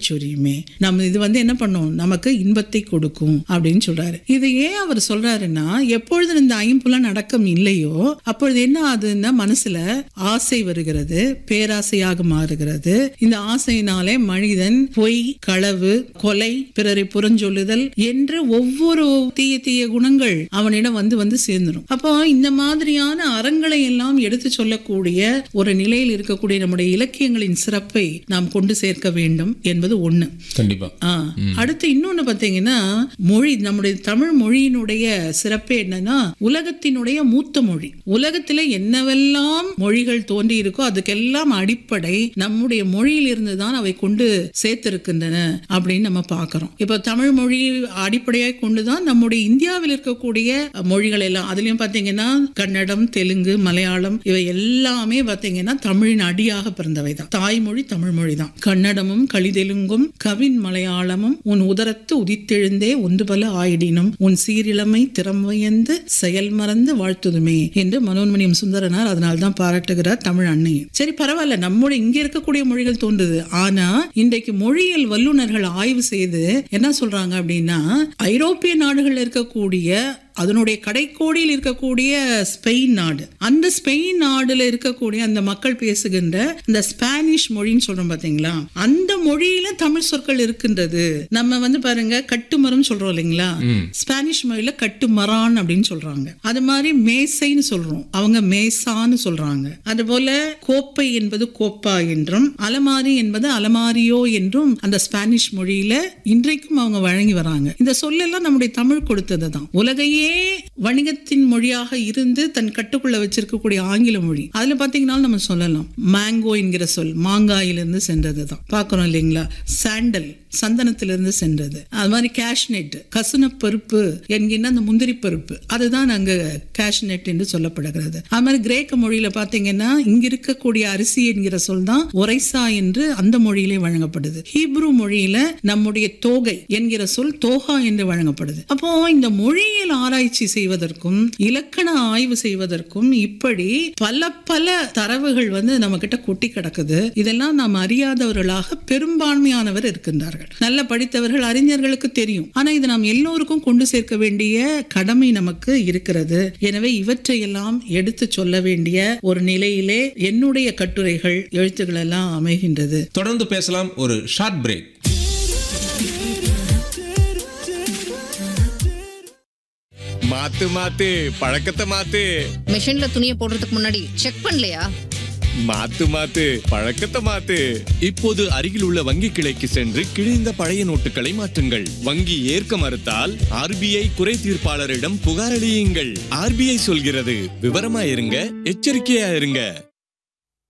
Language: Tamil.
சொரியுமே நம்ம இது வந்து என்ன பண்ணும் நமக்கு இன்பத்தை கொடுக்கும் அப்படின்னு சொல்றாரு இது ஏன் அவர் சொல்றாருன்னா எப்பொழுது இந்த ஐம்புலன் அடக்கம் இல்லையோ அப்பொழுது என்ன ஆகுதுன்னா மனசுல ஆசை வருகிறது பேராசையாக மாறுகிறது இந்த ஆசையினாலே மனிதன் பொய் களவு கொலை பிறரை புறஞ்சொல்லுதல் என்று ஒவ்வொரு தீய தீய குணங்கள் அவனிடம் வந்து வந்து சேர்ந்துடும் அப்போ இந்த மாதிரியான அறங்களை எல்லாம் எடுத்து சொல்லக்கூடிய ஒரு நிலையில் இருக்கக்கூடிய நம்முடைய இலக்கியங்களின் சிறப்பை நாம் கொண்டு சேர்க்க வேண்டும் என்பது ஒண்ணு கண்டிப்பா ஆ, அடுத்து இன்னொன்னு பாத்தீங்கன்னா மொழி நம்முடைய தமிழ் மொழியினுடைய சிறப்பே என்னன்னா உலகத்தினுடைய மூத்த மொழி உலகத்துல என்னவெல்லாம் மொழிகள் தோன்றி இருக்கோ அதுக்கெல்லாம் அடிப்படை நம்முடைய மொழியிலிருந்து தான் அவை கொண்டு சேர்த்திருக்கின்றன அப்படின்னு நம்ம பார்க்கிறோம் இப்ப தமிழ் மொழி அடிப்படையாக கொண்டுதான் நம்முடைய இந்தியாவில் இருக்கக்கூடிய மொழிகள் எல்லாம் அதுலயும் பாத்தீங்கன்னா கன்னடம் தெலுங்கு மலையாளம் இவை எல்லாமே பாத்தீங்கன்னா தமிழின் அடியாக பிறந்தவை தான் தாய்மொழி தமிழ் மொழி தான் கன்னடமும் கலிதெலுங்கும் கவின் மலையாளமும் உன் உதரத்து உதித்தெழுந்தே ஒன்று பல ஆயிடினும் உன் சீரிழமை திறமையந்து செயல் மறந்து வாழ்த்துதுமே என்று மனோன்மணியம் சுந்தரனார் அதனால தான் பாராட்டுகிறார் தமிழ் அன்னையை சரி பரவாயில்ல நம்முடைய இங்க இருக்கக்கூடிய மொழிகள் தோன்றுது ஆனா இன்றைக்கு மொழியியல் வல்லுநர்கள் ஆய்வு செய்து என்ன சொல்றாங்க அப்படின்னா ஐரோப்பிய நாடுகள்ல இருக்கக்கூடிய அதனுடைய கடைக்கோடியில் இருக்கக்கூடிய ஸ்பெயின் நாடு அந்த ஸ்பெயின் நாடுல இருக்கக்கூடிய அந்த மக்கள் பேசுகின்ற இந்த ஸ்பானிஷ் மொழின்னு சொல்றோம் பாத்தீங்களா அந்த மொழியில தமிழ் சொற்கள் இருக்கின்றது நம்ம வந்து பாருங்க கட்டுமரம் சொல்றோம் இல்லைங்களா ஸ்பானிஷ் மொழியில கட்டுமரான் அப்படின்னு சொல்றாங்க அது மாதிரி மேசைன்னு சொல்றோம் அவங்க மேசான்னு சொல்றாங்க அது போல கோப்பை என்பது கோப்பா என்றும் அலமாரி என்பது அலமாரியோ என்றும் அந்த ஸ்பானிஷ் மொழியில இன்றைக்கும் அவங்க வழங்கி வராங்க இந்த சொல்லெல்லாம் நம்முடைய தமிழ் கொடுத்தது தான் உலகையே வணிகத்தின் மொழியாக இருந்து தன் கட்டுக்குள்ள வச்சிருக்கக்கூடிய ஆங்கில மொழி அதுல பாத்தீங்கன்னா நம்ம சொல்லலாம் மேங்கோ என்கிற சொல் மாங்காயிலிருந்து சென்றது தான் பாக்குறோம் இல்லைங்களா சாண்டல் சந்தனத்திலிருந்து சென்றது அது மாதிரி கேஷ்நெட் கசுன பருப்பு என்கின்ற அந்த முந்திரி பருப்பு அதுதான் அங்க கேஷ்நெட் என்று சொல்லப்படுகிறது அது மாதிரி கிரேக்க மொழியில பாத்தீங்கன்னா இங்க இருக்கக்கூடிய அரிசி என்கிற சொல் தான் ஒரைசா என்று அந்த மொழியிலே வழங்கப்படுது ஹீப்ரு மொழியில நம்முடைய தோகை என்கிற சொல் தோகா என்று வழங்கப்படுது அப்போ இந்த மொழியியல் ஆராய்ச்சி செய்வதற்கும் இலக்கண ஆய்வு செய்வதற்கும் இப்படி பல பல தரவுகள் வந்து நம்ம கிட்ட கொட்டி கிடக்குது இதெல்லாம் நாம் அறியாதவர்களாக பெரும்பான்மையானவர் இருக்கின்றார்கள் நல்ல படித்தவர்கள் அறிஞர்களுக்கு தெரியும் ஆனா இது நாம் எல்லோருக்கும் கொண்டு சேர்க்க வேண்டிய கடமை நமக்கு இருக்கிறது எனவே இவற்றையெல்லாம் எடுத்து சொல்ல வேண்டிய ஒரு நிலையிலே என்னுடைய கட்டுரைகள் எழுத்துக்கள் எல்லாம் அமைகின்றது தொடர்ந்து பேசலாம் ஒரு ஷார்ட் பிரேக் மாத்து மாத்து பழக்கத்தை மாத்து மிஷின்ல துணியை போடுறதுக்கு முன்னாடி செக் பண்ணலையா மாத்து மாத்து பழக்கத்தை மாத்து இப்போது அருகில் உள்ள வங்கி கிளைக்கு சென்று கிழிந்த பழைய நோட்டுகளை மாற்றுங்கள் வங்கி ஏற்க மறுத்தால் ஆர்பிஐ குறை தீர்ப்பாளரிடம் புகார் அளியுங்கள் ஆர்பிஐ சொல்கிறது விவரமா இருங்க எச்சரிக்கையா இருங்க